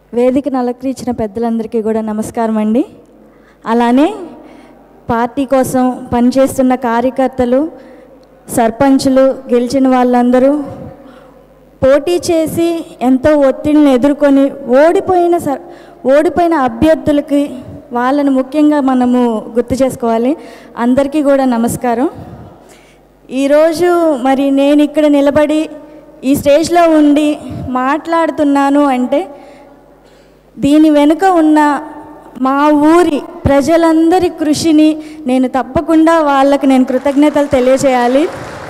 వేదికను అలంకరించిన పెద్దలందరికీ కూడా నమస్కారం అండి అలానే పార్టీ కోసం పనిచేస్తున్న కార్యకర్తలు సర్పంచులు గెలిచిన వాళ్ళందరూ పోటీ చేసి ఎంతో ఒత్తిడిని ఎదుర్కొని ఓడిపోయిన స ఓడిపోయిన అభ్యర్థులకి వాళ్ళని ముఖ్యంగా మనము గుర్తు చేసుకోవాలి అందరికీ కూడా నమస్కారం ఈరోజు మరి నేను ఇక్కడ నిలబడి ఈ స్టేజ్లో ఉండి మాట్లాడుతున్నాను అంటే దీని వెనుక ఉన్న మా ఊరి ప్రజలందరి కృషిని నేను తప్పకుండా వాళ్ళకి నేను కృతజ్ఞతలు తెలియజేయాలి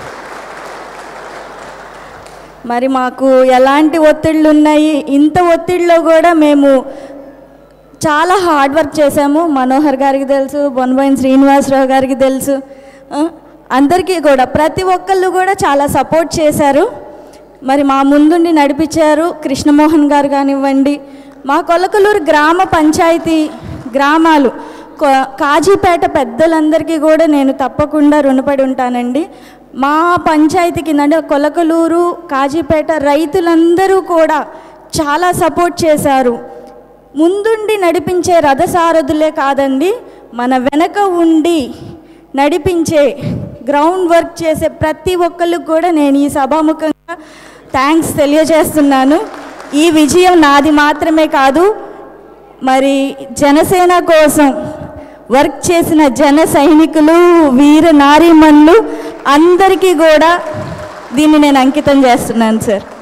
మరి మాకు ఎలాంటి ఒత్తిళ్ళు ఉన్నాయి ఇంత ఒత్తిడిలో కూడా మేము చాలా హార్డ్ వర్క్ చేశాము మనోహర్ గారికి తెలుసు బొనబోయిన శ్రీనివాసరావు గారికి తెలుసు ఆ, అందరికీ కూడా ప్రతి ఒక్కళ్ళు కూడా చాలా సపోర్ట్ చేశారు మరి మా ముందుండి నడిపించారు కృష్ణమోహన్ గారు కానివ్వండి మా కొలకలూరు గ్రామ పంచాయతీ గ్రామాలు కొ- కాజీపేట పెద్దలందరికీ కూడా నేను తప్పకుండా రుణపడి ఉంటానండి మా పంచాయతీకి అంటే కొలకలూరు కాజీపేట రైతులందరూ కూడా చాలా సపోర్ట్ చేశారు ముందుండి నడిపించే రథసారథులే కాదండి మన వెనక ఉండి నడిపించే గ్రౌండ్ వర్క్ చేసే ప్రతి ఒక్కరికి కూడా నేను ఈ సభాముఖంగా థ్యాంక్స్ తెలియజేస్తున్నాను ఈ విజయం నాది మాత్రమే కాదు మరి జనసేన కోసం వర్క్ చేసిన జన సైనికులు వీర నారీమణులు అందరికీ కూడా దీన్ని నేను అంకితం చేస్తున్నాను సార్